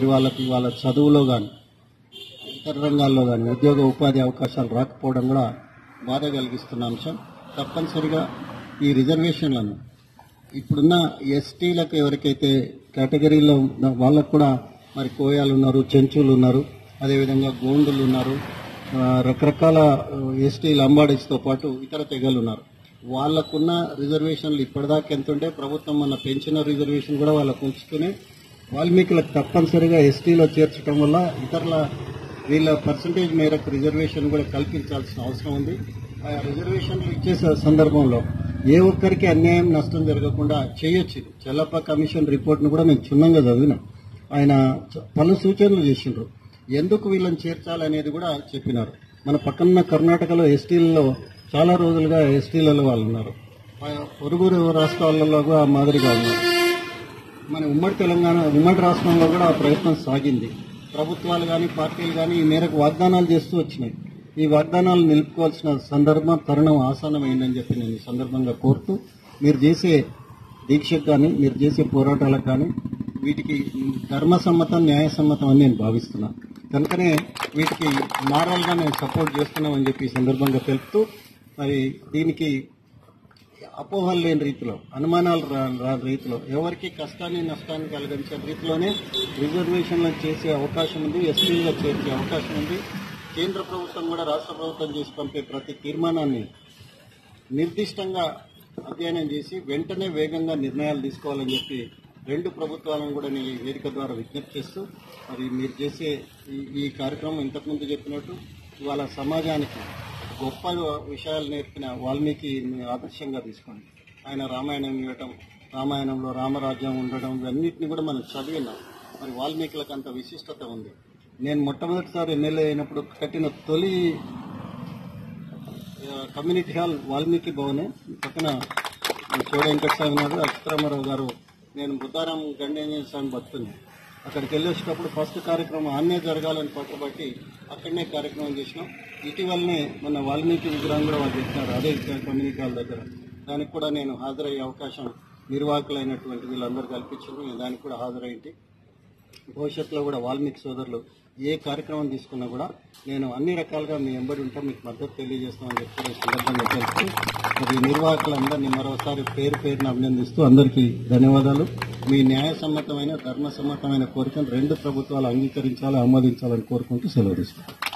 మరి వాళ్ళకి వాళ్ళ చదువులో కానీ ఇతర రంగాల్లో కానీ ఉద్యోగ ఉపాధి అవకాశాలు రాకపోవడం కూడా బాధ కలిగిస్తున్న అంశం తప్పనిసరిగా ఈ రిజర్వేషన్లను ఇప్పుడున్న ఎస్టీలకు ఎవరికైతే కేటగిరీలో ఉన్న వాళ్ళకు కూడా మరి కోయాలు ఉన్నారు చెంచులు ఉన్నారు అదేవిధంగా గోండులు ఉన్నారు ఆ, రకరకాల ఎస్టీ లంబాడీస్తో పాటు ఇతర తెగలు ఉన్నారు వాళ్ళకున్న రిజర్వేషన్లు ఇప్పటిదాకా ఎంత ఉంటే ప్రభుత్వం మన పెంచిన రిజర్వేషన్ కూడా వాళ్ళకు ఉంచుతూనే వాల్మీకులకు తప్పనిసరిగా ఎస్టీలో చేర్చడం వల్ల ఇతరుల వీళ్ళ పర్సంటేజ్ మేరకు రిజర్వేషన్ కూడా కల్పించాల్సిన అవసరం ఉంది ఆ రిజర్వేషన్లు ఇచ్చే స- సందర్భంలో ఏ ఒక్కరికి అన్యాయం నష్టం జరగకుండా చేయొచ్చు ఇది. చెల్లప్ప కమిషన్ రిపోర్ట్ను కూడా మేము క్షుణ్ణంగా చదివినాం ఆయన చ- పలు సూచనలు చేసిండ్రు ఎందుకు వీళ్ళని చేర్చాలనేది కూడా చెప్పినారు మన పక్కన కర్ణాటకలో ఎస్టీలలో చాలా రోజులుగా ఎస్టీలలో వాళ్ళు ఉన్నారు ఆ పొరుగురు రాష్ట్రాలలో కూడా ఆ మాదిరిగా ఉన్నారు మన ఉమ్మడి తెలంగాణ ఉమ్మడి రాష్ట్రంలో కూడా ఆ ప్రయత్నం సాగింది ప్రభుత్వాలు కానీ పార్టీలు కానీ ఈ మేరకు వాగ్దానాలు చేస్తూ వచ్చినాయి ఈ వాగ్దానాలు నిలుపుకోవాల్సిన సందర్భం తరుణం ఆసన్నమైందని చెప్పి నేను ఈ సందర్భంగా కోరుతూ మీరు చేసే దీక్షకు కానీ మీరు చేసే పోరాటాలకు కానీ వీటికి ధర్మసమ్మతం న్యాయసమ్మతం అని నేను భావిస్తున్నాను కనుకనే వీటికి మారల్గా నేను సపోర్ట్ చేస్తున్నామని చెప్పి ఈ సందర్భంగా తెలుపుతూ మరి దీనికి అపోహలు లేని రీతిలో అనుమానాలు రా- రాని రీతిలో ఎవరికి కష్టాన్ని నష్టాన్ని కలిగించే రీతిలోనే రిజర్వేషన్లను చేసే అవకాశం ఉంది ఎస్టీలుగా చేర్చే అవకాశం ఉంది కేంద్ర ప్రభుత్వం కూడా రాష్ట్ర ప్రభుత్వం చేసి పంపే ప్రతి తీర్మానాన్ని నిర్దిష్టంగా అధ్యయనం చేసి వెంటనే వేగంగా నిర్ణయాలు తీసుకోవాలని చెప్పి రెండు ప్రభుత్వాలను కూడా నేను ఈ వేదిక ద్వారా విజ్ఞప్తి చేస్తూ మరి మీరు చేసే ఈ ఈ కార్యక్రమం ఇంతకుముందు చెప్పినట్టు ఇవాళ సమాజానికి గొప్ప విషయాలు నేర్పిన వాల్మీకి ఆదర్శంగా తీసుకోండి ఆయన రామాయణం ఇవ్వటం రామాయణంలో రామరాజ్యం ఉండడం ఇవన్నిటిని కూడా మనం చదివినాం మరి వాల్మీకులకు అంత విశిష్టత ఉంది నేను మొట్టమొదటిసారి ఎమ్మెల్యే అయినప్పుడు కట్టిన తొలి ఆ, కమ్యూనిటీ హాల్ వాల్మీకి భవనే పక్కన చోడ వెంకటస్వామి గారు అక్షరామారావు గారు నేను బుద్ధారాం గండేంజన స్వామి భక్తుని అక్కడికి వెళ్ళేసేటప్పుడు ఫస్ట్ కార్యక్రమం ఆన్నే జరగాలని పట్టుబట్టి అక్కడనే కార్యక్రమం చేసినాం ఇటీవలనే మన వాల్మీకి విగ్రహం కూడా వాళ్ళు పెట్టినారు అదే కమ్యూనిటీ హాల్ దగ్గర దానికి కూడా నేను హాజరయ్యే అవకాశం నిర్వాహకులైనటువంటి వీళ్ళందరూ కల్పించారు నేను దానికి కూడా హాజరైంటి భవిష్యత్తులో కూడా వాల్మీకి సోదరులు ఏ కార్యక్రమం తీసుకున్నా కూడా నేను అన్ని రకాలుగా మీ వెంబడి ఉంటా మీకు మద్దతు తెలియజేస్తామని చెప్పి ఈ సందర్భంగా తెలుస్తూ మరి నిర్వాహకులందరినీ మరోసారి పేరు పేరున అభినందిస్తూ అందరికీ ధన్యవాదాలు మీ న్యాయసమ్మతమైన ధర్మసమ్మతమైన కోరికను రెండు ప్రభుత్వాలు అంగీకరించాలి ఆమోదించాలని కోరుకుంటూ సెలవు తీసుకుంటాను